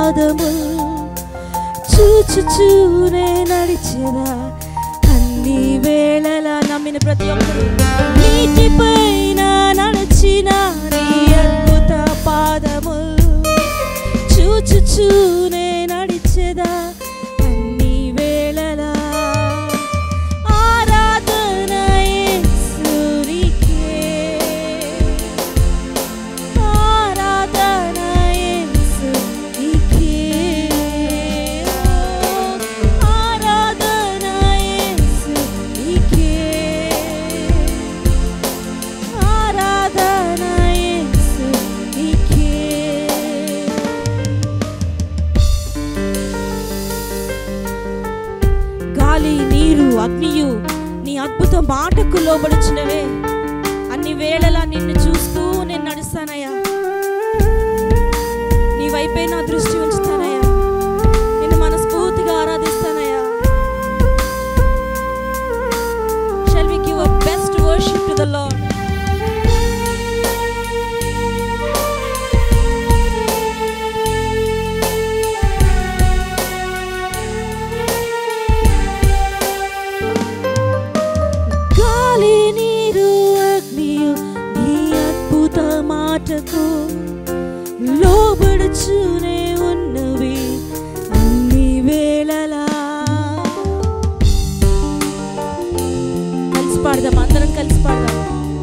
పాదము చూచుచూనే నడిచెదా అన్ని వేళలా నమ్మిన ప్రతి ఒక్కరు నీటిపైన నడిచిన నీ అద్భుత పాదము చూచుచూనే నడిచెదా అన్ని వేళలా ఆరాధన యేసునికే ఆరాధన యేసునికే ఆరాధన యేసునికే ఆరాధన యేసునికే గాలి నీరు అగ్నియు నీ అద్భుత మాటకు లోబడుచున్నవే అన్ని వేళలా నిన్ను చూస్తూ నేను నడుస్తానయ్యా నీ వైపే నా దృష్టి ఉంచుతానయ్యా నిన్ను మనస్ఫూర్తిగా ఆరాధిస్తానయ్యా shall we give a best worship to the Lord గాలి నీరు అగ్నియు నీ అద్భుత మాటకు లోబడుచునే ఉన్నవి అన్ని వేళలా కలిసి పాడదాం అందరం కలిసి పాడదాం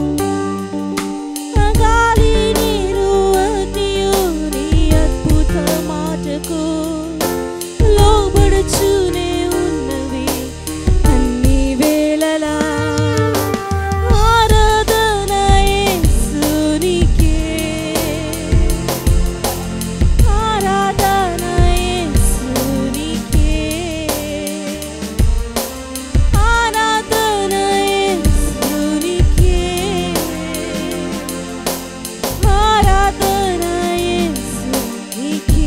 గాలి నీరు అగ్నియు నీ అద్భుత మాటకు లోబడుచునే ఉన్నవి అన్ని వేళలా ఆరాధన యేసునికే ఆరాధన యేసునికే ఆరాధన యేసునికే ఆరాధన యేసునికే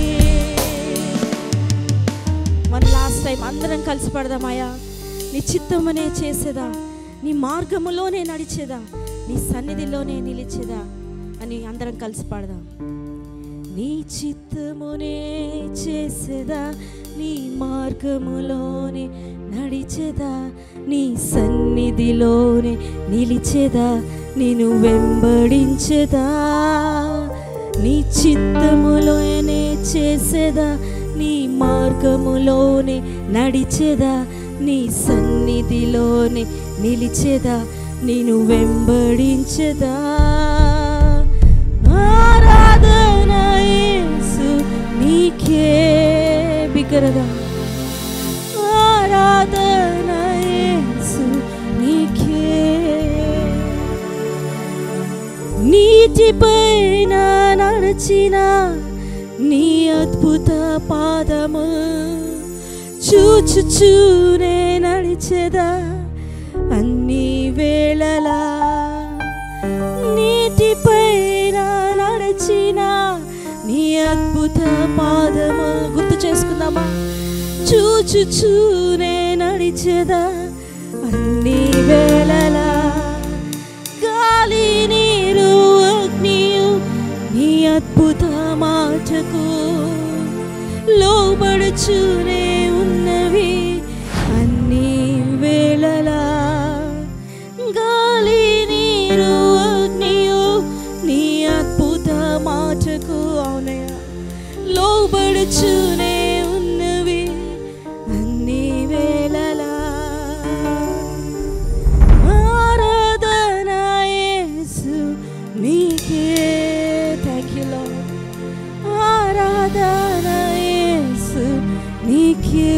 వన్ లాస్ట్ టైం అందరం కలిసి పడదామయ్యా నీ చిత్తమనే చేసేదా నీ మార్గములోనే నడిచేదా నీ సన్నిధిలోనే నిలిచేదా అని అందరం కలిసి పాడదాం నీ చిత్తమునే చేసేదా నీ మార్గములోనే నడిచేదా నీ సన్నిధిలోనే నిలిచేదా నేను వెంబడించేదా నీ చిత్తములోనే చేసేదా నీ మార్గములోనే నడిచేదా నీ సన్నిధిలోనే నిలిచేదా నేను వెంబడించేదా ఆరాధన యేసు నీకే బిగ్గరగా ఆరాధన యేసు నీకే నీటిపైన నడిచిన నీ అద్భుత పాదము చూచుచూనే నడిచెదా అన్ని వేళలా నీటిపైన నడిచిన నీ అద్భుత పాదము గుర్తు చేసుకుందామా చూచుచూనే నడిచెదా అన్ని వేళలా గాలి నీరు అగ్నియు నీ అద్భుత మాటకు లోబడుచునే ఉన్నవి అన్ని వేళలా గాలి నీరు అగ్నియు నీ అద్భుత మాటకు అవునయ్య లోబడుచునే ఉన్నవి అన్ని వేళలా ఆరాధన యేసు నీకే థ్యాంక్ యూ లార్డ్ ఆరాధన యేసు నీకే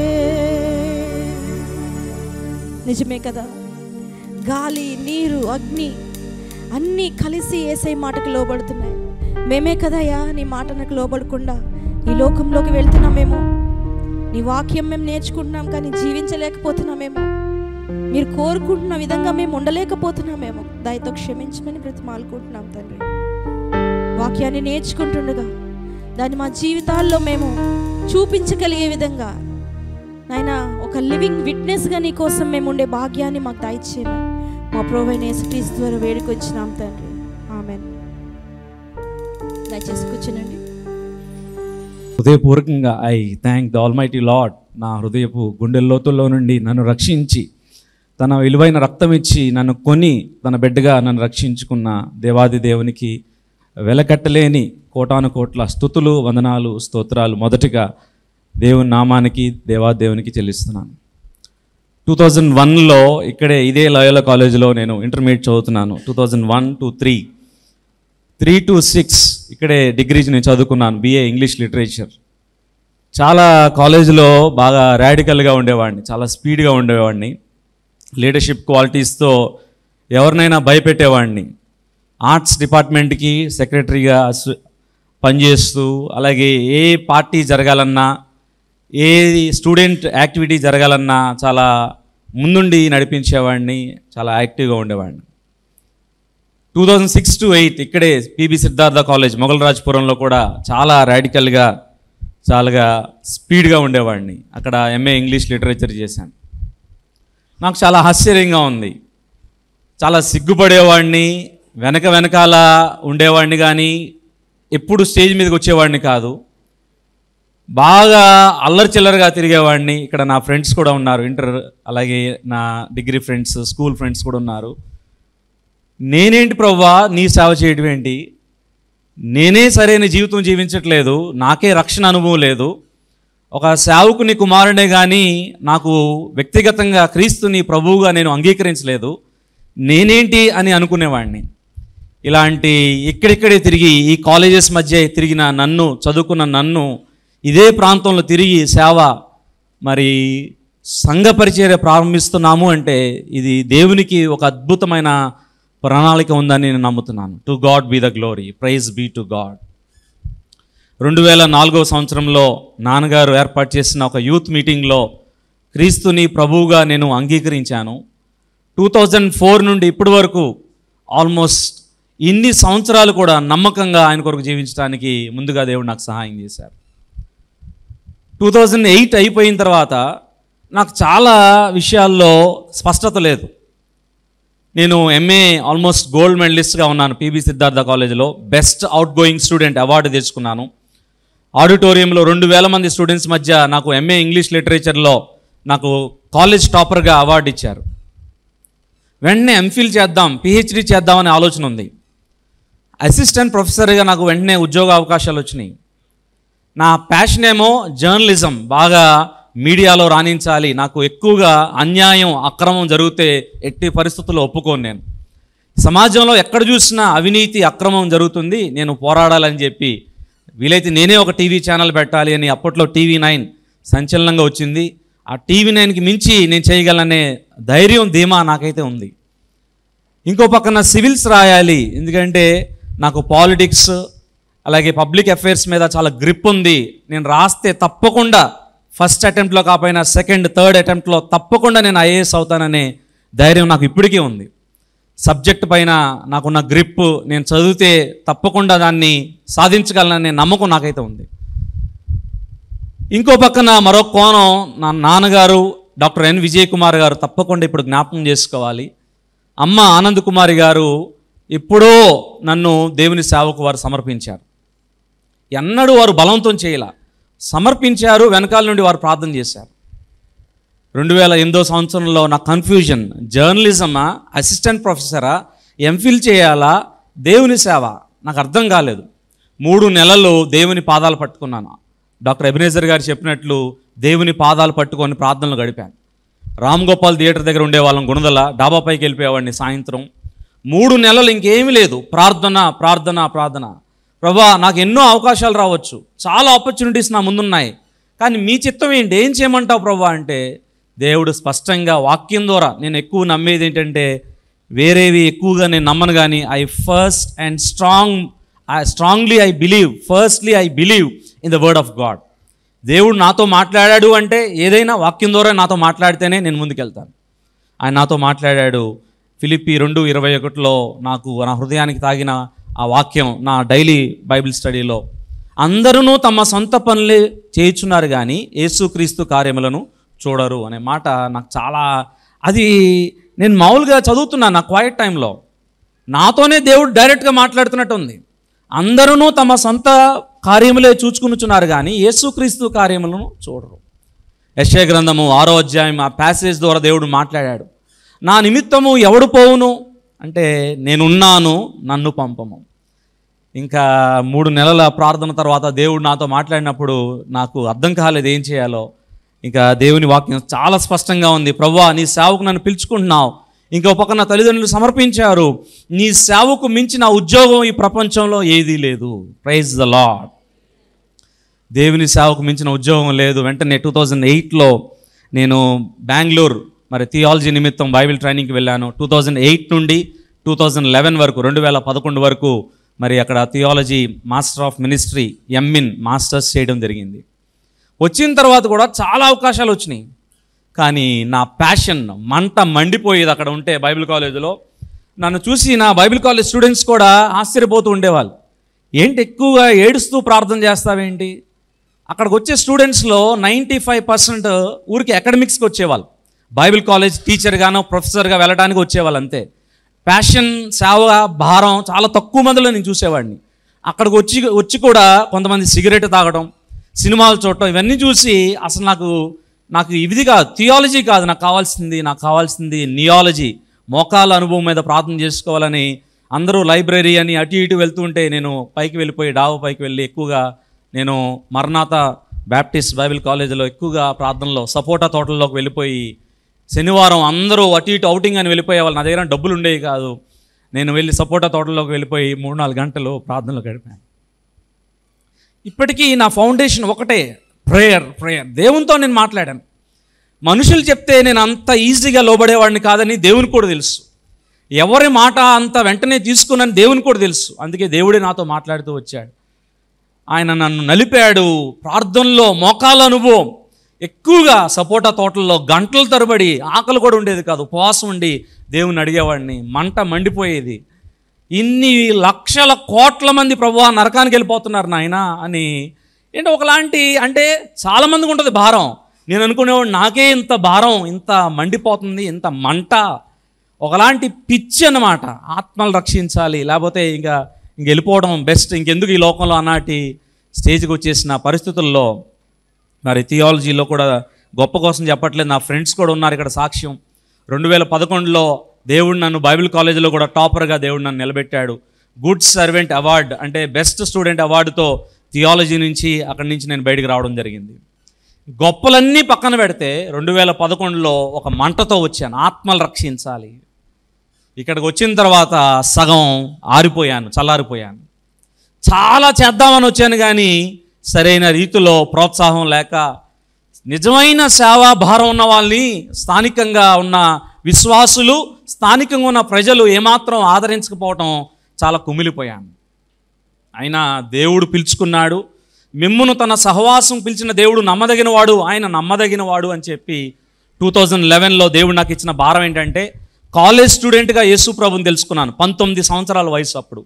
నిజమే కదా గాలి నీరు అగ్ని అన్నీ కలిసి ఏసై మాటకు లోబడుతున్నాయి మేమే కదయ్యా నీ మాటనకు లోబడకుండా ఈ లోకంలోకి వెళ్తున్నామేమో నీ వాక్యం మేము నేర్చుకుంటున్నాం కానీ జీవించలేకపోతున్నామేమో మీరు కోరుకుంటున్న విధంగా మేము ఉండలేకపోతున్నామేమో దయతో క్షమించమని బ్రతిమాలుకుంటున్నాం తండ్రి వాక్యాన్ని నేర్చుకుంటుండగా దాన్ని మా జీవితాల్లో మేము చూపించగలిగే విధంగా నాయన ఒక లివింగ్ విట్నెస్గా నీ కోసం మేము ఉండే భాగ్యాన్ని మాకు దయచేయమని మా ప్రోవైన యేసుక్రీస్తు ద్వారా వేడుకొచ్చినాం తండ్రి ఆమెన్ దయచేసి కూర్చునండి హృదయపూర్వకంగా I thank the almighty Lord నా హృదయపు గుండె లోతుల్లో నుండి నన్ను రక్షించి తన విలువైన రక్తం ఇచ్చి నన్ను కొని తన బిడ్డగా నన్ను రక్షించుకున్న దేవాది దేవునికి వెలకట్టలేని కోటాను కోట్ల స్థుతులు వందనాలు స్తోత్రాలు మొదటిగా దేవుని నామానికి దేవాదేవునికి చెల్లిస్తున్నాను టూ థౌజండ్ వన్లో ఇక్కడే ఇదే లయోలా కాలేజీలో నేను ఇంటర్మీడియట్ చదువుతున్నాను two thousand one to three three to six ఇక్కడే డిగ్రీ నేను చదువుకున్నాను బిఏ ఇంగ్లీష్ లిటరేచర్ చాలా కాలేజీలో బాగా ర్యాడికల్గా ఉండేవాడిని చాలా స్పీడ్గా ఉండేవాడిని లీడర్షిప్ క్వాలిటీస్తో ఎవరినైనా భయపెట్టేవాడిని ఆర్ట్స్ డిపార్ట్మెంట్కి సెక్రటరీగా సు- పనిచేస్తూ అలాగే ఏ పార్టీ జరగాలన్నా ఏ స్టూడెంట్ యాక్టివిటీ జరగాలన్నా చాలా ముందుండి నడిపించేవాడిని చాలా యాక్టివ్గా ఉండేవాడిని two thousand six to eight ఇక్కడే పిబి సిద్ధార్థ కాలేజ్ మొగలరాజ్పురంలో కూడా చాలా రాడికల్గా చాలాగా స్పీడ్గా ఉండేవాడిని అక్కడ ఎంఏ ఇంగ్లీష్ లిటరేచర్ చేశాను నాకు చాలా ఆశ్చర్యంగా ఉంది చాలా సిగ్గుపడేవాడిని వెనక వెనకాల ఉండేవాడిని కానీ ఎప్పుడు స్టేజ్ మీదకి వచ్చేవాడిని కాదు బాగా అల్లరి చిల్లరగా తిరిగేవాడిని ఇక్కడ నా ఫ్రెండ్స్ కూడా ఉన్నారు ఇంటర్ అలాగే నా డిగ్రీ ఫ్రెండ్స్ స్కూల్ ఫ్రెండ్స్ కూడా ఉన్నారు నేనేంటి ప్రవ్వా నీ సేవ చేయడం ఏంటి నేనే సరైన జీవితం జీవించట్లేదు నాకే రక్షణ అనుభవం లేదు ఒక సేవకుని కుమారుడే కానీ నాకు వ్యక్తిగతంగా క్రీస్తుని ప్రభువుగా నేను అంగీకరించలేదు నేనేంటి అని అనుకునేవాడిని ఇలాంటి ఇక్కడిక్కడే తిరిగి ఈ కాలేజెస్ మధ్య తిరిగిన నన్ను చదువుకున్న నన్ను ఇదే ప్రాంతంలో తిరిగి సేవ మరి సంఘ పరిచర్య ప్రారంభిస్తున్నాము అంటే ఇది దేవునికి ఒక అద్భుతమైన ప్రణాళిక ఉందని నేను నమ్ముతున్నాను to God be the glory praise be to God రెండు వేల నాలుగవ సంవత్సరంలో నాన్నగారు ఏర్పాటు చేసిన ఒక యూత్ మీటింగ్లో క్రీస్తుని ప్రభువుగా నేను అంగీకరించాను టూ థౌజండ్ ఫోర్ నుండి ఇప్పటి వరకు ఆల్మోస్ట్ ఇన్ని సంవత్సరాలు కూడా నమ్మకంగా ఆయన కొరకు జీవించడానికి ముందుగా దేవుడు నాకు సహాయం చేశారు టూ థౌజండ్ ఎయిట్ అయిపోయిన తర్వాత నాకు చాలా విషయాల్లో స్పష్టత లేదు నేను ఎంఏ ఆల్మోస్ట్ గోల్డ్ మెడలిస్ట్గా ఉన్నాను పీబీ సిద్ధార్థ కాలేజీలో best outgoing student award తెచ్చుకున్నాను ఆడిటోరియంలో రెండు వేల మంది స్టూడెంట్స్ మధ్య నాకు ఎంఏ ఇంగ్లీష్ లిటరేచర్లో నాకు కాలేజ్ టాపర్గా అవార్డు ఇచ్చారు వెంటనే ఎంఫిల్ చేద్దాం పిహెచ్డి చేద్దామనే ఆలోచన ఉంది అసిస్టెంట్ ప్రొఫెసర్గా నాకు వెంటనే ఉద్యోగ అవకాశాలు వచ్చినాయి నా ప్యాషన్ ఏమో జర్నలిజం బాగా మీడియాలో రాణించాలి నాకు ఎక్కువగా అన్యాయం అక్రమం జరిగితే ఎట్టి పరిస్థితుల్లో ఒప్పుకోను నేను సమాజంలో ఎక్కడ చూసినా అవినీతి అక్రమం జరుగుతుంది నేను పోరాడాలని చెప్పి వీలైతే నేనే ఒక టీవీ ఛానల్ పెట్టాలి అని అప్పట్లో టీవీ నైన్ సంచలనంగా వచ్చింది ఆ టీవీ నైన్కి మించి నేను చేయగలనే ధైర్యం ధీమా నాకైతే ఉంది ఇంకో పక్కన సివిల్స్ రాయాలి ఎందుకంటే నాకు పాలిటిక్స్ అలాగే పబ్లిక్ అఫైర్స్ మీద చాలా గ్రిప్ ఉంది నేను రాస్తే తప్పకుండా ఫస్ట్ అటెంప్ట్లో కాకపోయినా సెకండ్ థర్డ్ అటెంప్ట్లో తప్పకుండా నేను ఐఏఎస్ అవుతాననే ధైర్యం నాకు ఇప్పటికీ ఉంది సబ్జెక్ట్ పైన నాకున్న గ్రిప్ నేను చదివితే తప్పకుండా దాన్ని సాధించగలననే నమ్మకం నాకైతే ఉంది ఇంకో పక్కన మరో కోణం నా నాన్నగారు డాక్టర్ ఎన్ విజయ్ కుమార్ గారు తప్పకుండా ఇప్పుడు జ్ఞాపకం చేసుకోవాలి అమ్మ ఆనంద్ కుమారి గారు ఎప్పుడో నన్ను దేవుని సేవకు వారు సమర్పించారు ఎన్నడూ వారు బలవంతం చేయాల సమర్పించారు వెనకాల నుండి వారు ప్రార్థన చేశారు రెండు వేల ఎనిమిదో సంవత్సరంలో నా కన్ఫ్యూజన్ జర్నలిజమా అసిస్టెంట్ ప్రొఫెసరా ఎంఫిల్ చేయాలా దేవుని సేవ నాకు అర్థం కాలేదు మూడు నెలలు దేవుని పాదాలు పట్టుకున్నాను డాక్టర్ ఎబినేజర్ గారు చెప్పినట్లు దేవుని పాదాలు పట్టుకొని ప్రార్థనలు గడిపాను రామ్ గోపాల్ థియేటర్ దగ్గర ఉండేవాళ్ళం గుణదల డాబా పైకి వెళ్ళిపోయేవాడిని సాయంత్రం మూడు నెలలు ఇంకేమీ లేదు ప్రార్థన ప్రార్థన ప్రార్థన ప్రభా నాకు ఎన్నో అవకాశాలు రావచ్చు చాలా ఆపర్చునిటీస్ నా ముందున్నాయి కానీ మీ చిత్తం ఏంటి ఏం చేయమంటావు ప్రభా అంటే దేవుడు స్పష్టంగా వాక్యం ద్వారా నేను ఎక్కువ నమ్మేది ఏంటంటే వేరేవి ఎక్కువగా నేను నమ్మను కానీ I first and strong I strongly I believe firstly I believe in the word of God దేవుడు నాతో మాట్లాడాడు అంటే ఏదైనా వాక్యం ద్వారా నాతో మాట్లాడితేనే నేను ముందుకెళ్తాను ఆయన నాతో మాట్లాడాడు ఫిలిప్పి రెండు ఇరవై ఒకటిలో నాకు నా హృదయానికి తాగిన ఆ వాక్యం నా డైలీ బైబిల్ స్టడీలో అందరూ తమ సొంత పనులే చేయుచున్నారు కానీ యేసుక్రీస్తు కార్యములను చూడరు అనే మాట నాకు చాలా అది నేను మామూలుగా చదువుతున్నాను నా క్వైట్ టైంలో నాతోనే దేవుడు డైరెక్ట్గా మాట్లాడుతున్నట్టు ఉంది అందరూ తమ సొంత కార్యములే చూచుకునుచున్నారు కానీ యేసుక్రీస్తు కార్యములను చూడరు యశయ గ్రంథము ఆరో అధ్యాయం ఆ ప్యాసేజ్ ద్వారా దేవుడు మాట్లాడాడు నా నిమిత్తము ఎవడు పోవును అంటే నేనున్నాను నన్ను పంపము ఇంకా మూడు నెలల ప్రార్థన తర్వాత దేవుడు నాతో మాట్లాడినప్పుడు నాకు అర్థం కాలేదు ఏం చేయాలో ఇంకా దేవుని వాక్యం చాలా స్పష్టంగా ఉంది ప్రవ్వా నీ సేవకు నన్ను పిలుచుకుంటున్నావు ఇంకో పక్క నా తల్లిదండ్రులు సమర్పించారు నీ సేవకు మించిన ఉద్యోగం ఈ ప్రపంచంలో ఏదీ లేదు ప్రైజ్ ద లాడ్ దేవుని సేవకు మించిన ఉద్యోగం లేదు వెంటనే టూ థౌజండ్ ఎయిట్లో నేను బెంగళూరు మరి థియాలజీ నిమిత్తం బైబిల్ ట్రైనింగ్కి వెళ్ళాను టూ థౌజండ్ ఎయిట్ నుండి టూ థౌజండ్ లెవెన్ వరకు రెండు వేల పదకొండు వరకు మరి అక్కడ థియాలజీ మాస్టర్ ఆఫ్ మినిస్ట్రీ ఎంఇన్ మాస్టర్స్ చేయడం జరిగింది వచ్చిన తర్వాత కూడా చాలా అవకాశాలు వచ్చినాయి కానీ నా ప్యాషన్ మంట మండిపోయేది అక్కడ ఉంటే బైబిల్ కాలేజీలో నన్ను చూసి నా బైబిల్ కాలేజ్ స్టూడెంట్స్ కూడా ఆశ్చర్యపోతూ ఉండేవాళ్ళు ఏంటి ఎక్కువగా ఏడుస్తూ ప్రార్థన చేస్తావేంటి అక్కడికి వచ్చే స్టూడెంట్స్లో నైంటీ ఫైవ్ పర్సెంట్ ఊరికి అకాడమిక్స్కి వచ్చేవాళ్ళు బైబిల్ కాలేజ్ టీచర్గానో ప్రొఫెసర్గా వెళ్ళడానికి వచ్చేవాళ్ళు అంతే ప్యాషన్ సేవ భారం చాలా తక్కువ మందిలో నేను చూసేవాడిని అక్కడికి వచ్చి వచ్చి కూడా కొంతమంది సిగరెట్ తాగడం సినిమాలు చూడటం ఇవన్నీ చూసి అసలు నాకు నాకు ఇది కాదు థియాలజీ కాదు నాకు కావాల్సింది నాకు కావాల్సింది నియాలజీ మోకాల అనుభవం మీద ప్రార్థన చేసుకోవాలని అందరూ లైబ్రరీ అని అటు ఇటు వెళ్తుంటే నేను పైకి వెళ్ళిపోయి డాబా పైకి వెళ్ళి ఎక్కువగా నేను మర్నాథ బ్యాప్టిస్ట్ బైబిల్ కాలేజీలో ఎక్కువగా ప్రార్థనలో సపోటా తోటల్లోకి వెళ్ళిపోయి శనివారం అందరూ అటు ఇటు అవుటింగ్ అని వెళ్ళిపోయే వాళ్ళు నా దగ్గర డబ్బులు ఉండేవి కాదు నేను వెళ్ళి సపోటా తోటలోకి వెళ్ళిపోయి మూడు నాలుగు గంటలు ప్రార్థనలో గడిపాను ఇప్పటికీ నా ఫౌండేషన్ ఒకటే ప్రేయర్ ప్రేయర్ దేవునితో నేను మాట్లాడాను మనుషులు చెప్తే నేను అంత ఈజీగా లోబడేవాడిని కాదని దేవునికి కూడా తెలుసు ఎవరి మాట అంత వెంటనే తీసుకున్నాను దేవునికి కూడా తెలుసు అందుకే దేవుడే నాతో మాట్లాడుతూ వచ్చాడు ఆయన నన్ను నలిపాడు ప్రార్థనలో మోకాల అనుభవం ఎక్కువగా సపోటా తోటల్లో గంటల తరబడి ఆకలి కూడా ఉండేది కాదు ఉపవాసం ఉండి దేవుని అడిగేవాడిని మంట మండిపోయేది ఇన్ని లక్షల కోట్ల మంది ప్రభు నరకానికి వెళ్ళిపోతున్నారు నాయన అని ఏంటి ఒకలాంటి అంటే చాలామందికి ఉంటుంది భారం నేను అనుకునేవాడు నాకే ఇంత భారం ఇంత మండిపోతుంది ఇంత మంట ఒకలాంటి పిచ్చి అన్నమాట ఆత్మలు రక్షించాలి లేకపోతే ఇంకా ఇంక వెళ్ళిపోవడం బెస్ట్ ఇంకెందుకు ఈ లోకంలో అన్నటి స్టేజ్కి వచ్చేసిన పరిస్థితుల్లో మరి థియాలజీలో కూడా గొప్ప కోసం చెప్పట్లేదు నా ఫ్రెండ్స్ కూడా ఉన్నారు ఇక్కడ సాక్ష్యం రెండు వేల పదకొండులో దేవుడు నన్ను బైబిల్ కాలేజీలో కూడా టాపర్గా దేవుడు నన్ను నిలబెట్టాడు గుడ్ సర్వెంట్ అవార్డ్ అంటే బెస్ట్ స్టూడెంట్ అవార్డుతో థియాలజీ నుంచి అక్కడి నుంచి నేను బయటికి రావడం జరిగింది గొప్పలన్నీ పక్కన పెడితే రెండు వేల పదకొండులో ఒక మంటతో వచ్చాను ఆత్మలు రక్షించాలి ఇక్కడికి వచ్చిన తర్వాత సగం ఆరిపోయాను చల్లారిపోయాను చాలా చేద్దామని వచ్చాను కానీ సరైన రీతిలో ప్రోత్సాహం లేక నిజమైన సేవా భారం ఉన్న వాళ్ళని స్థానికంగా ఉన్న విశ్వాసులు స్థానికంగా ఉన్న ప్రజలు ఏమాత్రం ఆదరించకపోవటం చాలా కుమిలిపోయాను అయినా దేవుడు పిలుచుకున్నాడు మిమ్మును తన సహవాసం పిలిచిన దేవుడు నమ్మదగినవాడు ఆయన నమ్మదగినవాడు అని చెప్పి టూ థౌజండ్ లెవెన్లో దేవుడు నాకు ఇచ్చిన భారం ఏంటంటే కాలేజ్ స్టూడెంట్గా యేసు ప్రభుని తెలుసుకున్నాను పంతొమ్మిది సంవత్సరాల వయసు అప్పుడు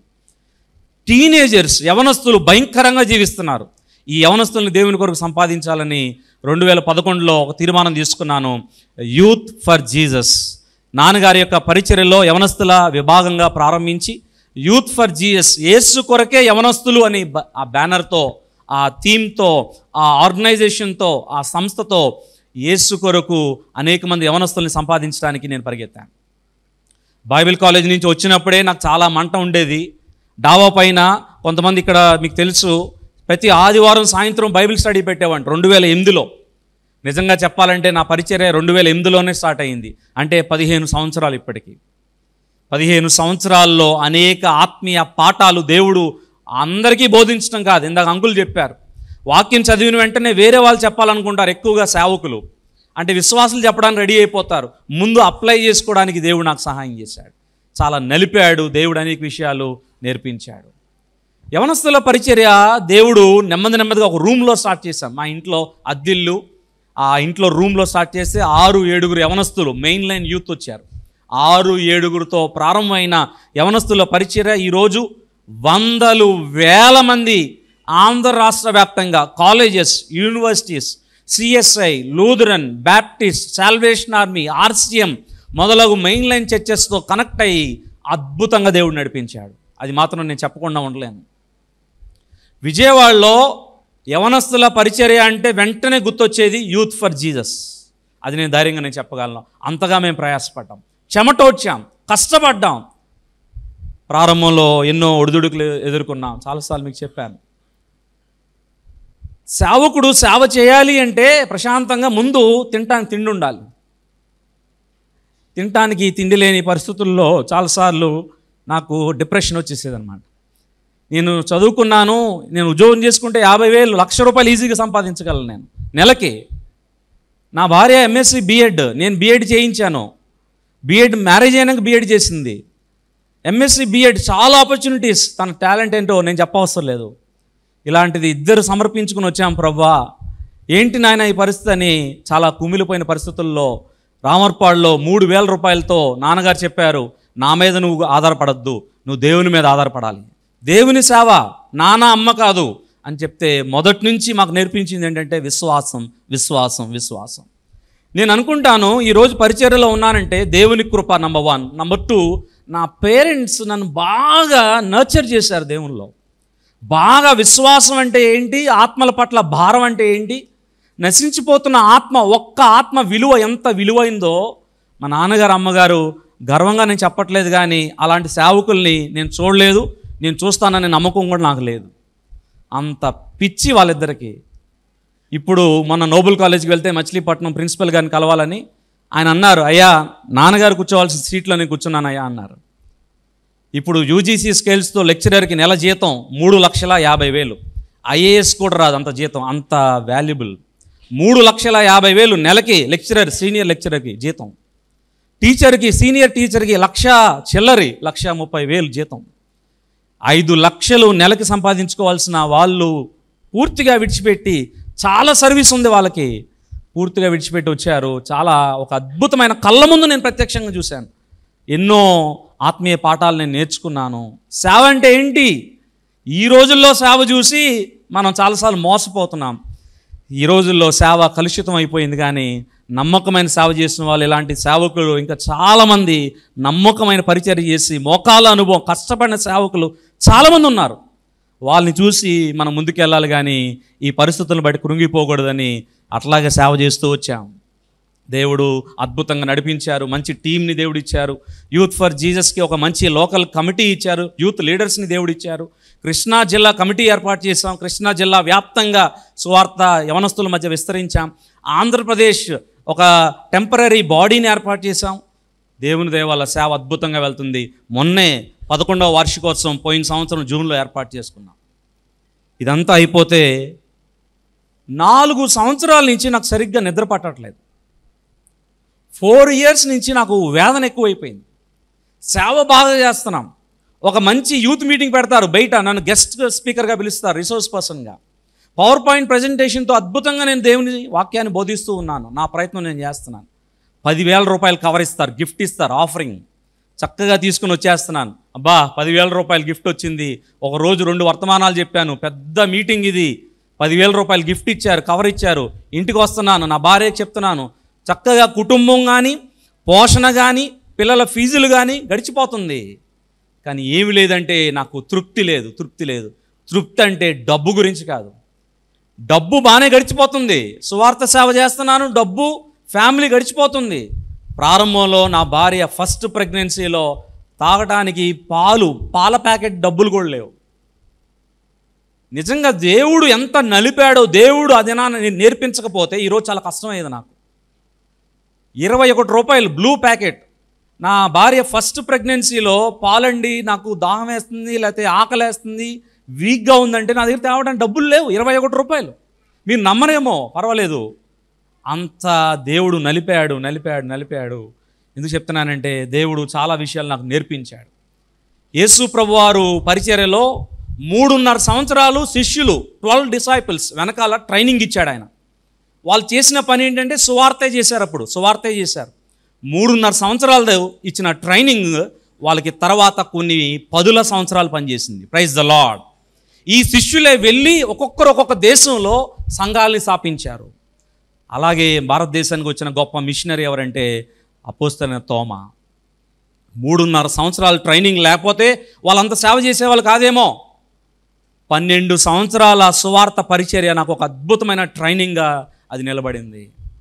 టీనేజర్స్ యవనస్తులు భయంకరంగా జీవిస్తున్నారు ఈ యవనస్తుల్ని దేవుని కొరకు సంపాదించాలని రెండు వేల పదకొండులో ఒక తీర్మానం తీసుకున్నాను యూత్ ఫర్ జీసస్ నాన్నగారి యొక్క పరిచర్యలో యవనస్తుల విభాగంగా ప్రారంభించి యూత్ ఫర్ జీఎస్ యేసు కొరకే యవనస్తులు అని బ- ఆ బ్యానర్తో ఆ థీమ్తో ఆ ఆర్గనైజేషన్తో ఆ సంస్థతో యేసు కొరకు అనేక మంది యవనస్తుల్ని సంపాదించడానికి నేను పరిగెత్తాను బైబిల్ కాలేజ్ నుంచి వచ్చినప్పుడే నాకు చాలా మంట ఉండేది డాబా పైన కొంతమంది ఇక్కడ మీకు తెలుసు ప్రతి ఆదివారం సాయంత్రం బైబిల్ స్టడీ పెట్టేవాడిని రెండు వేల ఎనిమిదిలో నిజంగా చెప్పాలంటే నా పరిచర్య రెండు వేల ఎనిమిదిలోనే స్టార్ట్ అయింది అంటే పదిహేను సంవత్సరాలు ఇప్పటికీ పదిహేను సంవత్సరాల్లో అనేక ఆత్మీయ పాఠాలు దేవుడు అందరికీ బోధించడం కాదు ఇందాక అంకులు చెప్పారు వాక్యం చదివిన వెంటనే వేరే వాళ్ళు చెప్పాలనుకుంటారు ఎక్కువగా సేవకులు అంటే విశ్వాసులు చెప్పడానికి రెడీ అయిపోతారు ముందు అప్లై చేసుకోవడానికి దేవుడు నాకు సహాయం చేశాడు చాలా నలిపాడు దేవుడు అనేక విషయాలు నేర్పించాడు యవనస్తుల పరిచర్య దేవుడు నెమ్మది నెమ్మదిగా ఒక రూమ్లో స్టార్ట్ చేశాం మా ఇంట్లో అద్దిల్లు ఆ ఇంట్లో రూమ్లో స్టార్ట్ చేస్తే ఆరు ఏడుగురు యవనస్తులు మెయిన్ లైన్ యూత్ వచ్చారు ఆరు ఏడుగురితో ప్రారంభమైన యవనస్తుల పరిచర్య ఈరోజు వందలు వేల మంది ఆంధ్ర రాష్ట్ర వ్యాప్తంగా colleges universities CSI Lutheran Baptist Salvation Army RCM మొదలగు మెయిన్ లైన్ చర్చెస్తో కనెక్ట్ అయ్యి అద్భుతంగా దేవుడు నడిపించాడు అది మాత్రం నేను చెప్పకుండా ఉండలేను విజయవాడలో యవనస్తుల పరిచర్య అంటే వెంటనే గుర్తొచ్చేది యూత్ ఫర్ జీసస్ అది నేను ధైర్యంగా నేను చెప్పగలను అంతగా మేము ప్రయాసపడ్డాం చెమటోడ్చాం కష్టపడ్డాం ప్రారంభంలో ఎన్నో ఒడిదుడుకులు ఎదుర్కొన్నాం చాలాసార్లు మీకు చెప్పాను సేవకుడు సేవ చేయాలి అంటే ప్రశాంతంగా ముందు తినటానికి తిండి ఉండాలి తినటానికి తిండి లేని పరిస్థితుల్లో చాలాసార్లు నాకు డిప్రెషన్ వచ్చేసేది అనమాట నేను చదువుకున్నాను నేను ఉద్యోగం చేసుకుంటే యాభై వేలు లక్ష రూపాయలు ఈజీగా సంపాదించగలను నేను నెలకి నా భార్య ఎంఎస్సి బీఎడ్ నేను బీఎడ్ చేయించాను బీఎడ్ మ్యారేజ్ అయినాక బీఎడ్ చేసింది ఎంఎస్సి బీఎడ్ చాలా ఆపర్చునిటీస్ తన టాలెంట్ ఏంటో నేను చెప్పవసరం లేదు ఇలాంటిది ఇద్దరు సమర్పించుకుని వచ్చాం ప్రవ్వా ఏంటి నాయన ఈ పరిస్థితి అని చాలా కుమిలిపోయిన పరిస్థితుల్లో రామర్పాడులో మూడు వేల రూపాయలతో నాన్నగారు చెప్పారు నా మీద నువ్వు ఆధారపడద్దు నువ్వు దేవుని మీద ఆధారపడాలి దేవుని సేవ నాన్న అమ్మ కాదు అని చెప్తే మొదటి నుంచి మాకు నేర్పించింది ఏంటంటే విశ్వాసం విశ్వాసం విశ్వాసం నేను అనుకుంటాను ఈరోజు పరిచర్యలో ఉన్నానంటే దేవుని కృప నంబర్ వన్ నంబర్ టూ నా పేరెంట్స్ నన్ను బాగా నర్చర్ చేశారు దేవునిలో బాగా విశ్వాసం అంటే ఏంటి ఆత్మల పట్ల భారం అంటే ఏంటి నశించిపోతున్న ఆత్మ ఒక్క ఆత్మ విలువ ఎంత విలువైందో మా నాన్నగారు అమ్మగారు గర్వంగా నేను చెప్పట్లేదు కానీ అలాంటి సేవకుల్ని నేను చూడలేదు నేను చూస్తాననే నమ్మకం కూడా నాకు లేదు అంత పిచ్చి వాళ్ళిద్దరికి ఇప్పుడు మొన్న నోబుల్ కాలేజ్కి వెళ్తే మచిలీపట్నం ప్రిన్సిపల్ గారిని కలవాలని ఆయన అన్నారు అయ్యా నాన్నగారు కూర్చోవాల్సిన సీట్లో నేను కూర్చున్నాను అయ్యా అన్నారు ఇప్పుడు యూజీసీ స్కేల్స్తో లెక్చరర్కి నెల జీతం మూడు లక్షల యాభై వేలు ఐఏఎస్ కూడా రాదు అంత జీతం అంత వాల్యుబుల్ మూడు లక్షల యాభై వేలు నెలకి లెక్చరర్ సీనియర్ లెక్చరర్కి జీతం టీచర్కి సీనియర్ టీచర్కి లక్ష చిల్లరి లక్ష ముప్పై వేలు జీతం ఐదు లక్షలు నెలకి సంపాదించుకోవాల్సిన వాళ్ళు పూర్తిగా విడిచిపెట్టి చాలా సర్వీస్ ఉంది వాళ్ళకి పూర్తిగా విడిచిపెట్టి వచ్చారు చాలా ఒక అద్భుతమైన కళ్ళ ముందు నేను ప్రత్యక్షంగా చూశాను ఎన్నో ఆత్మీయ పాఠాలు నేను నేర్చుకున్నాను సేవ అంటే ఏంటి ఈ రోజుల్లో సేవ చూసి మనం చాలాసార్లు మోసపోతున్నాం ఈ రోజుల్లో సేవ కలుషితం అయిపోయింది కానీ నమ్మకమైన సేవ చేసిన వాళ్ళు ఇలాంటి సేవకులు ఇంకా చాలామంది నమ్మకమైన పరిచర్య చేసి మోకాల అనుభవం కష్టపడిన సేవకులు చాలామంది ఉన్నారు వాళ్ళని చూసి మనం ముందుకెళ్ళాలి కానీ ఈ పరిస్థితులను బట్టి కృంగిపోకూడదని అట్లాగే సేవ చేస్తూ వచ్చాం దేవుడు అద్భుతంగా నడిపించారు మంచి టీంని దేవుడు ఇచ్చారు యూత్ ఫర్ జీసస్కి ఒక మంచి లోకల్ కమిటీ ఇచ్చారు యూత్ లీడర్స్ని దేవుడు ఇచ్చారు కృష్ణా జిల్లా కమిటీ ఏర్పాటు చేశాం కృష్ణా జిల్లా వ్యాప్తంగా సువార్త యవనస్తుల మధ్య విస్తరించాం ఆంధ్రప్రదేశ్ ఒక టెంపరీ బాడీని ఏర్పాటు చేశాం దేవుని దేవాల సేవ అద్భుతంగా వెళ్తుంది మొన్నే పదకొండవ వార్షికోత్సవం పోయిన సంవత్సరం జూన్లో ఏర్పాటు చేసుకున్నాం ఇదంతా అయిపోతే నాలుగు సంవత్సరాల నుంచి నాకు సరిగ్గా నిద్ర పట్టట్లేదు ఫోర్ ఇయర్స్ నుంచి నాకు వేదన ఎక్కువైపోయింది సేవ బాగా చేస్తున్నాం ఒక మంచి యూత్ మీటింగ్ పెడతారు బయట నన్ను గెస్ట్ స్పీకర్గా పిలుస్తారు రిసోర్స్ పర్సన్గా పవర్ పాయింట్ ప్రజెంటేషన్తో అద్భుతంగా నేను దేవుని వాక్యాన్ని బోధిస్తూ ఉన్నాను నా ప్రయత్నం నేను చేస్తున్నాను పదివేల రూపాయలు కవర్ ఇస్తారు గిఫ్ట్ ఇస్తారు ఆఫరింగ్ చక్కగా తీసుకుని వచ్చేస్తున్నాను అబ్బా పదివేల రూపాయలు గిఫ్ట్ వచ్చింది ఒక రోజు రెండు వర్తమానాలు చెప్పాను పెద్ద మీటింగ్ ఇది పదివేల రూపాయలు గిఫ్ట్ ఇచ్చారు కవర్ ఇచ్చారు ఇంటికి వస్తున్నాను నా భార్యకి చెప్తున్నాను చక్కగా కుటుంబం కానీ పోషణ కానీ పిల్లల ఫీజులు కానీ గడిచిపోతుంది కానీ ఏమి లేదంటే నాకు తృప్తి లేదు తృప్తి లేదు తృప్తి అంటే డబ్బు గురించి కాదు డబ్బు బాగానే గడిచిపోతుంది సువార్త సేవ చేస్తున్నాను డబ్బు ఫ్యామిలీ గడిచిపోతుంది ప్రారంభంలో నా భార్య ఫస్ట్ ప్రెగ్నెన్సీలో తాగటానికి పాలు పాల ప్యాకెట్ డబ్బులు కూడా లేవు నిజంగా దేవుడు ఎంత నలిపాడో దేవుడు అది నా నేర్పించకపోతే ఈరోజు చాలా కష్టమయ్యేది నాకు ఇరవై ఒకటి రూపాయలు బ్లూ ప్యాకెట్ నా భార్య ఫస్ట్ ప్రెగ్నెన్సీలో పాలండి నాకు దాహం వేస్తుంది లేకపోతే ఆకలేస్తుంది వీక్గా ఉందంటే నా దగ్గర తేవడానికి డబ్బులు లేవు ఇరవై ఒకటి రూపాయలు మీరు నమ్మరేమో పర్వాలేదు అంత దేవుడు నలిపాడు నలిపాడు నలిపాడు ఎందుకు చెప్తున్నానంటే దేవుడు చాలా విషయాలు నాకు నేర్పించాడు యేసు ప్రభువారు పరిచర్యలో మూడున్నర సంవత్సరాలు శిష్యులు ట్వెల్వ్ డిసైపుల్స్ వెనకాల ట్రైనింగ్ ఇచ్చాడు ఆయన వాళ్ళు చేసిన పని ఏంటంటే సువార్తే చేశారు అప్పుడు సువార్తే చేశారు మూడున్నర సంవత్సరాలు ఇచ్చిన ట్రైనింగ్ వాళ్ళకి తర్వాత కొన్ని పదుల సంవత్సరాలు పనిచేసింది ప్రైజ్ ద లాడ్ ఈ శిష్యులే వెళ్ళి ఒక్కొక్కరు ఒక్కొక్క దేశంలో సంఘాలని స్థాపించారు అలాగే భారతదేశానికి వచ్చిన గొప్ప మిషనరీ ఎవరంటే అపోస్తలైన తోమ మూడున్నర సంవత్సరాలు ట్రైనింగ్ లేకపోతే వాళ్ళంత సేవ చేసేవాళ్ళు కాదేమో పన్నెండు సంవత్సరాల సువార్త పరిచర్య నాకు ఒక అద్భుతమైన ట్రైనింగ్గా అది నిలబడింది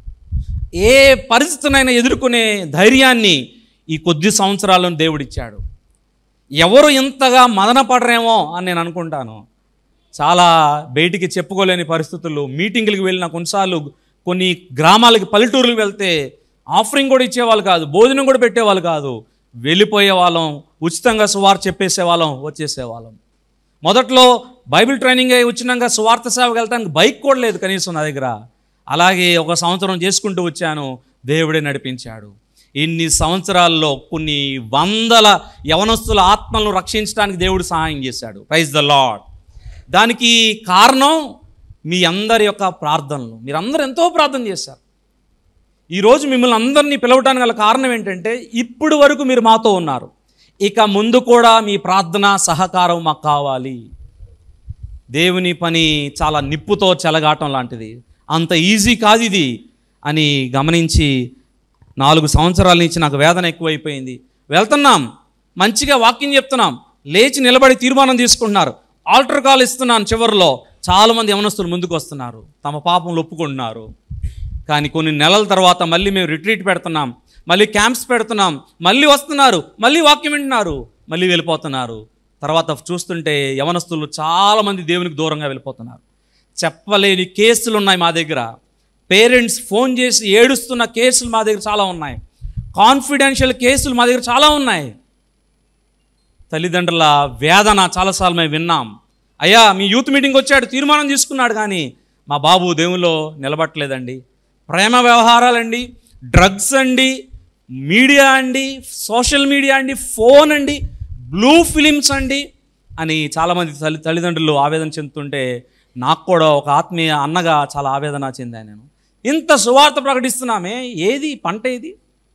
ఏ పరిస్థితినైనా ఎదుర్కొనే ధైర్యాన్ని ఈ కొద్ది సంవత్సరాల్లో దేవుడిచ్చాడు ఎవరు ఇంతగా మదన పడరేమో అని నేను అనుకుంటాను చాలా బయటికి చెప్పుకోలేని పరిస్థితుల్లో మీటింగులకు వెళ్ళిన కొన్నిసార్లు కొన్ని గ్రామాలకి పల్లెటూరులకు వెళ్తే ఆఫరింగ్ కూడా ఇచ్చేవాళ్ళు కాదు భోజనం కూడా పెట్టేవాళ్ళు కాదు వెళ్ళిపోయే వాళ్ళం ఉచితంగా సువార్ చెప్పేసే వాళ్ళం వచ్చేసే వాళ్ళం మొదట్లో బైబిల్ ట్రైనింగ్ అయి వచ్చినాక సువార్త సేవకు వెళ్తానికి బైక్ కూడా లేదు కనీసం నా దగ్గర అలాగే ఒక సంవత్సరం చేసుకుంటూ వచ్చాను దేవుడే నడిపించాడు ఇన్ని సంవత్సరాల్లో కొన్ని వందల యవనస్తుల ఆత్మలను రక్షించడానికి దేవుడు సహాయం చేశాడు ప్రైజ్ ద లాడ్ దానికి కారణం మీ అందరి యొక్క ప్రార్థనలు మీరందరూ ఎంతో ప్రార్థన చేశారు ఈరోజు మిమ్మల్ని అందరినీ పిలవడానికి గల కారణం ఏంటంటే ఇప్పుడు వరకు మీరు మాతో ఉన్నారు ఇక ముందు కూడా మీ ప్రార్థన సహకారం మాకు కావాలి దేవుని పని చాలా నిప్పుతో చెలగాటం లాంటిది అంత ఈజీ కాదు ఇది అని గమనించి నాలుగు సంవత్సరాల నుంచి నాకు వేదన ఎక్కువైపోయింది వెళ్తున్నాం మంచిగా వాక్యం చెప్తున్నాం లేచి నిలబడి తీర్మానం తీసుకుంటున్నారు ఆల్టర్ కాల్ ఇస్తున్నాను చివరిలో చాలామంది యవనస్తులు ముందుకు వస్తున్నారు తమ పాపంలో ఒప్పుకుంటున్నారు కానీ కొన్ని నెలల తర్వాత మళ్ళీ మేము రిట్రీట్ పెడుతున్నాం మళ్ళీ క్యాంప్స్ పెడుతున్నాం మళ్ళీ వస్తున్నారు మళ్ళీ వాక్యం వింటున్నారు మళ్ళీ వెళ్ళిపోతున్నారు తర్వాత చూస్తుంటే యవనస్తులు చాలామంది దేవునికి దూరంగా వెళ్ళిపోతున్నారు చెప్పలేని కేసులు ఉన్నాయి మా దగ్గర పేరెంట్స్ ఫోన్ చేసి ఏడుస్తున్న కేసులు మా దగ్గర చాలా ఉన్నాయి కాన్ఫిడెన్షియల్ కేసులు మా దగ్గర చాలా ఉన్నాయి తల్లిదండ్రుల వేదన చాలాసార్లు మేము విన్నాం అయ్యా మీ యూత్ మీటింగ్ వచ్చాడు తీర్మానం తీసుకున్నాడు కానీ మా బాబు దేవుల్లో నిలబట్టలేదండి ప్రేమ వ్యవహారాలండి డ్రగ్స్ అండి మీడియా అండి సోషల్ మీడియా అండి ఫోన్ అండి బ్లూ ఫిలిమ్స్ అండి అని చాలామంది తల్లి తల్లిదండ్రులు ఆవేదన చెందుతుంటే నాకు కూడా ఒక ఆత్మీయ అన్నగా చాలా ఆవేదన చెందాను నేను ఇంత సువార్త ప్రకటిస్తున్నామే ఏది పంట ఏది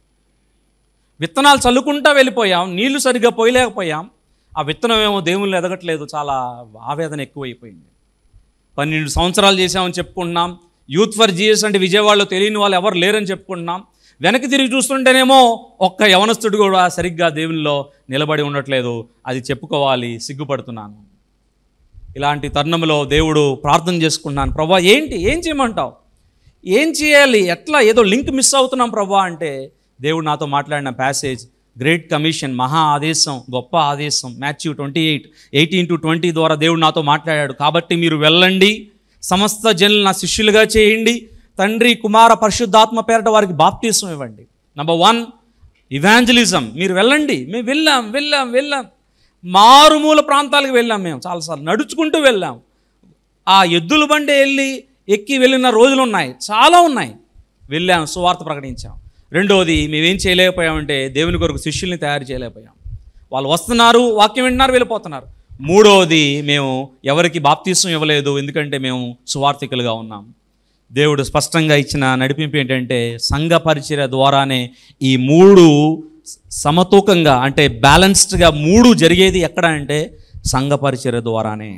విత్తనాలు చల్లుకుంటా వెళ్ళిపోయాం నీళ్లు సరిగ్గా పోయలేకపోయాం ఆ విత్తనం ఏమో దేవుళ్ళు ఎదగట్లేదు చాలా ఆవేదన ఎక్కువైపోయింది పన్నెండు సంవత్సరాలు చేసామని చెప్పుకుంటున్నాం యూత్ ఫర్ జీఎస్ అంటే విజయవాడలో తెలియని వాళ్ళు ఎవరు లేరని చెప్పుకుంటున్నాం వెనక్కి తిరిగి చూస్తుంటేనేమో ఒక్క యవనస్తుడు కూడా సరిగ్గా దేవునిలో నిలబడి ఉండట్లేదు అది చెప్పుకోవాలి సిగ్గుపడుతున్నాను ఇలాంటి తరుణంలో దేవుడు ప్రార్థన చేసుకున్నాను ప్రభా ఏంటి ఏం చేయమంటావు ఏం చేయాలి ఎట్లా ఏదో లింక్ మిస్ అవుతున్నాం ప్రభా అంటే దేవుడు నాతో మాట్లాడిన ప్యాసేజ్ గ్రేట్ కమిషన్ మహా ఆదేశం గొప్ప ఆదేశం Matthew twenty eight eighteen to twenty ద్వారా దేవుడు నాతో మాట్లాడాడు కాబట్టి మీరు వెళ్ళండి సమస్త జనులు నా శిష్యులుగా చేయండి తండ్రి కుమార పరిశుద్ధాత్మ పేరట వారికి బాప్తీసం ఇవ్వండి నంబర్ వన్ ఇవాంజలిజం మీరు వెళ్ళండి మేము వెళ్ళాం వెళ్ళాం వెళ్ళాం మారుమూల ప్రాంతాలకు వెళ్ళాం మేము చాలాసార్లు నడుచుకుంటూ వెళ్ళాం ఆ ఎద్దుల బండి వెళ్ళి ఎక్కి వెళ్ళిన రోజులు ఉన్నాయి చాలా ఉన్నాయి వెళ్ళాం సువార్త ప్రకటించాం రెండోది మేమేం చేయలేకపోయామంటే దేవుని కొరకు శిష్యుల్ని తయారు చేయలేకపోయాం వాళ్ళు వస్తున్నారు వాక్యం వింటున్నారు వెళ్ళిపోతున్నారు మూడోది మేము ఎవరికి బాప్తీసం ఇవ్వలేదు ఎందుకంటే మేము సువార్థికులుగా ఉన్నాం దేవుడు స్పష్టంగా ఇచ్చిన నడిపింపు ఏంటంటే సంఘ పరిచర్య ద్వారానే ఈ మూడు సమతూకంగా అంటే బ్యాలెన్స్డ్గా మూడు జరిగేది ఎక్కడ అంటే సంఘ పరిచర్య ద్వారానే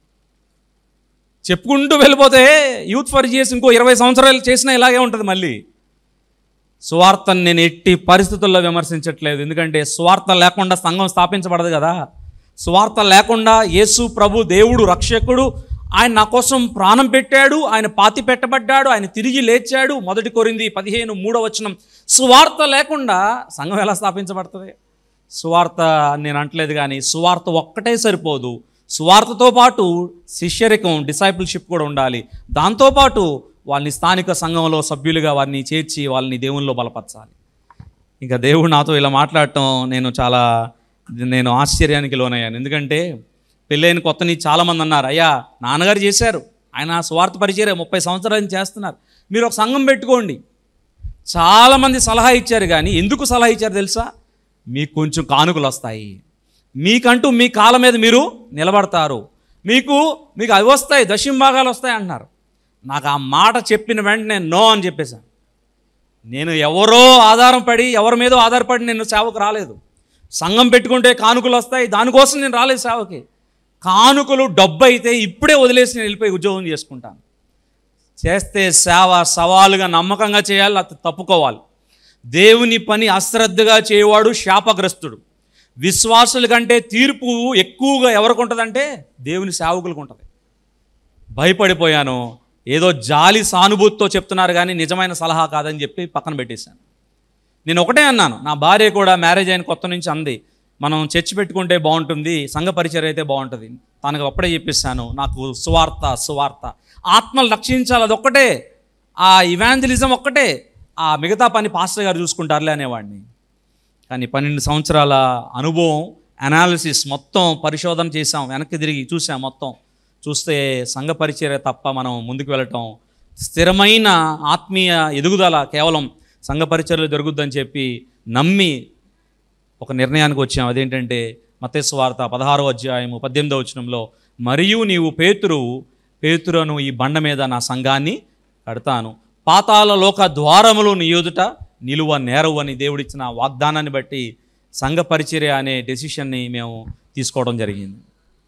చెప్పుకుంటూ వెళ్ళిపోతే యూత్ ఫర్ చేసి ఇంకో ఇరవై సంవత్సరాలు చేసినా ఇలాగే ఉంటుంది మళ్ళీ సువార్తను నేను ఎట్టి పరిస్థితుల్లో విమర్శించట్లేదు ఎందుకంటే సువార్త లేకుండా సంఘం స్థాపించబడదు కదా సువార్త లేకుండా యేసు ప్రభు దేవుడు రక్షకుడు ఆయన నా కోసం ప్రాణం పెట్టాడు ఆయన పాతి పెట్టబడ్డాడు ఆయన తిరిగి లేచాడు మొదటి కొరింది పదిహేను మూడో వచనం సువార్త లేకుండా సంఘం ఎలా స్థాపించబడుతుంది సువార్త నేను అంటలేదు కానీ సువార్త ఒక్కటే సరిపోదు సువార్తతో పాటు శిష్యరికం డిసైపుల్షిప్ కూడా ఉండాలి దాంతోపాటు వాళ్ళని స్థానిక సంఘంలో సభ్యులుగా వారిని చేర్చి వాళ్ళని దేవునిలో బలపరచాలి ఇంకా దేవుడు నాతో ఇలా మాట్లాడటం నేను చాలా నేను ఆశ్చర్యానికి లోనయ్యాను ఎందుకంటే పెళ్ళైన కొత్తని చాలామంది అన్నారు అయ్యా నాన్నగారు చేశారు ఆయన స్వార్థ పరిచర్య ముప్పై సంవత్సరాల నుంచి చేస్తున్నారు మీరు ఒక సంఘం పెట్టుకోండి చాలామంది సలహా ఇచ్చారు కానీ ఎందుకు సలహా ఇచ్చారు తెలుసా మీకు కొంచెం కానుకలు వస్తాయి మీకంటూ మీ కాళ్ళ మీద మీరు నిలబడతారు మీకు మీకు అవి వస్తాయి దశమ భాగాలు వస్తాయి అంటున్నారు నాకు ఆ మాట చెప్పిన వెంటనే నో అని చెప్పేశాను నేను ఎవరో ఆధారం పడి ఎవరి మీదో ఆధారపడి నేను సేవకు రాలేదు సంఘం పెట్టుకుంటే కానుకలు వస్తాయి దానికోసం నేను రాలేదు సేవకి కానుకలు డబ్బు అయితే ఇప్పుడే వదిలేసి నేను వెళ్ళిపోయి ఉద్యోగం చేసుకుంటాను చేస్తే సేవ సవాలుగా నమ్మకంగా చేయాలి అది తప్పుకోవాలి దేవుని పని అశ్రద్ధగా చేయవాడు శాపగ్రస్తుడు విశ్వాసుల కంటే తీర్పు ఎక్కువగా ఎవరికి ఉంటుందంటే దేవుని సేవకులకు ఉంటుంది భయపడిపోయాను ఏదో జాలి సానుభూతితో చెప్తున్నారు కానీ నిజమైన సలహా కాదని చెప్పి పక్కన పెట్టేశాను నేను ఒకటే అన్నాను నా భార్య కూడా మ్యారేజ్ అయిన కొత్త నుంచి అంది మనం చర్చ్ పెట్టుకుంటే బాగుంటుంది సంఘ పరిచయం అయితే బాగుంటుంది తనకు అప్పుడే చెప్పిస్తాను నాకు సువార్త సువార్త ఆత్మలు రక్షించాలి అదొక్కటే ఆ ఇవాంజలిజం ఒక్కటే ఆ మిగతా పని పాస్టర్ గారు చూసుకుంటారులే అనేవాడిని కానీ పన్నెండు సంవత్సరాల అనుభవం అనాలిసిస్ మొత్తం పరిశోధన చేసాం వెనక్కి తిరిగి చూసాం మొత్తం చూస్తే సంఘ పరిచర్య తప్ప మనం ముందుకు వెళ్ళటం స్థిరమైన ఆత్మీయ ఎదుగుదల కేవలం సంఘ పరిచర్యలో జరుగుద్దని చెప్పి నమ్మి ఒక నిర్ణయానికి వచ్చాం అదేంటంటే మతేసు వార్త పదహారో అధ్యాయము పద్దెనిమిదో వచనంలో మరియు నీవు పేతురువు పేతురును ఈ బండ మీద నా సంఘాన్ని కడతాను పాతాల లోక ద్వారములు నీ ఎదుట నిలువ నేరవు అని దేవుడిచ్చిన వాగ్దానాన్ని బట్టి సంఘ పరిచర్య అనే డెసిషన్ని మేము తీసుకోవడం జరిగింది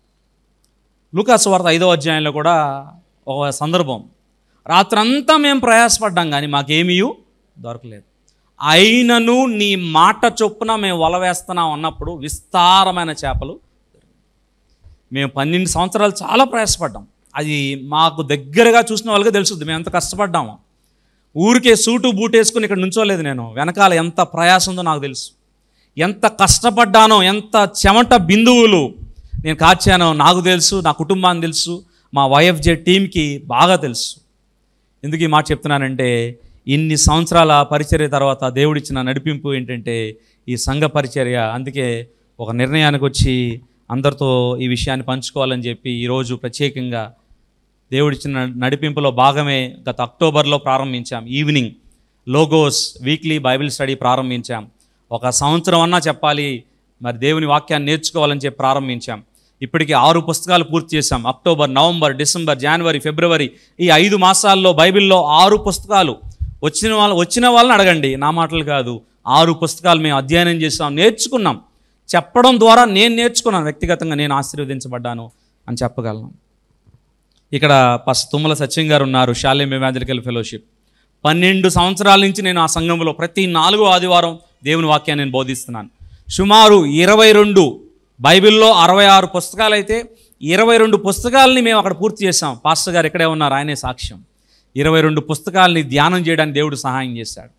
లూకాసు వార్త ఐదో అధ్యాయంలో కూడా ఒక సందర్భం రాత్రంతా మేము ప్రయాసపడ్డాం కానీ మాకేమీ దొరకలేదు అయినను నీ మాట చొప్పున మేము వల వేస్తున్నాం అన్నప్పుడు విస్తారమైన చేపలు మేము పన్నెండు సంవత్సరాలు చాలా ప్రయాసపడ్డాం అది మాకు దగ్గరగా చూసిన వాళ్ళకి తెలుస్తుంది మేము ఎంత కష్టపడ్డాము ఊరికే సూటు బూట్ వేసుకుని ఇక్కడ నుంచోలేదు నేను వెనకాల ఎంత ప్రయాసం ఉందో నాకు తెలుసు ఎంత కష్టపడ్డానో ఎంత చెమట బిందువులు నేను కాచానో నాకు తెలుసు నా కుటుంబానికి తెలుసు మా వైఎఫ్జే టీంకి బాగా తెలుసు ఎందుకు ఈ మాట చెప్తున్నానంటే ఇన్ని సంవత్సరాల పరిచర్య తర్వాత దేవుడిచ్చిన నడిపింపు ఏంటంటే ఈ సంఘ పరిచర్య అందుకే ఒక నిర్ణయానికి వచ్చి అందరితో ఈ విషయాన్ని పంచుకోవాలని చెప్పి ఈరోజు ప్రత్యేకంగా దేవుడిచ్చిన నడిపింపులో భాగమే గత అక్టోబర్లో ప్రారంభించాం evening logos weekly Bible study ప్రారంభించాం ఒక సంవత్సరం అన్నా చెప్పాలి మరి దేవుని వాక్యాన్ని నేర్చుకోవాలని చెప్పి ప్రారంభించాం ఇప్పటికి ఆరు పుస్తకాలు పూర్తి చేశాం అక్టోబర్ నవంబర్ డిసెంబర్ జనవరి ఫిబ్రవరి ఈ ఐదు మాసాల్లో బైబిల్లో ఆరు పుస్తకాలు వచ్చిన వాళ్ళ వచ్చిన వాళ్ళని అడగండి నా మాటలు కాదు ఆరు పుస్తకాలు మేము అధ్యయనం చేసాం నేర్చుకున్నాం చెప్పడం ద్వారా నేను నేర్చుకున్నాను వ్యక్తిగతంగా నేను ఆశీర్వదించబడ్డాను అని చెప్పగలను ఇక్కడ పస్ తుమ్మల సత్యం గారు ఉన్నారు షాలేం ఎవాంజలికల్ ఫెలోషిప్ పన్నెండు సంవత్సరాల నుంచి నేను ఆ సంఘంలో ప్రతి నాలుగో ఆదివారం దేవుని వాక్యాన్ని నేను బోధిస్తున్నాను సుమారు ఇరవై రెండు బైబిల్లో అరవై ఆరు పుస్తకాలు అయితే ఇరవై రెండు పుస్తకాలని మేము అక్కడ పూర్తి చేసాం పాస్టర్ గారు ఇక్కడే ఉన్నారు ఆయనే సాక్ష్యం ఇరవై రెండు పుస్తకాలని ధ్యానం చేయడానికి దేవుడు సహాయం చేశాడు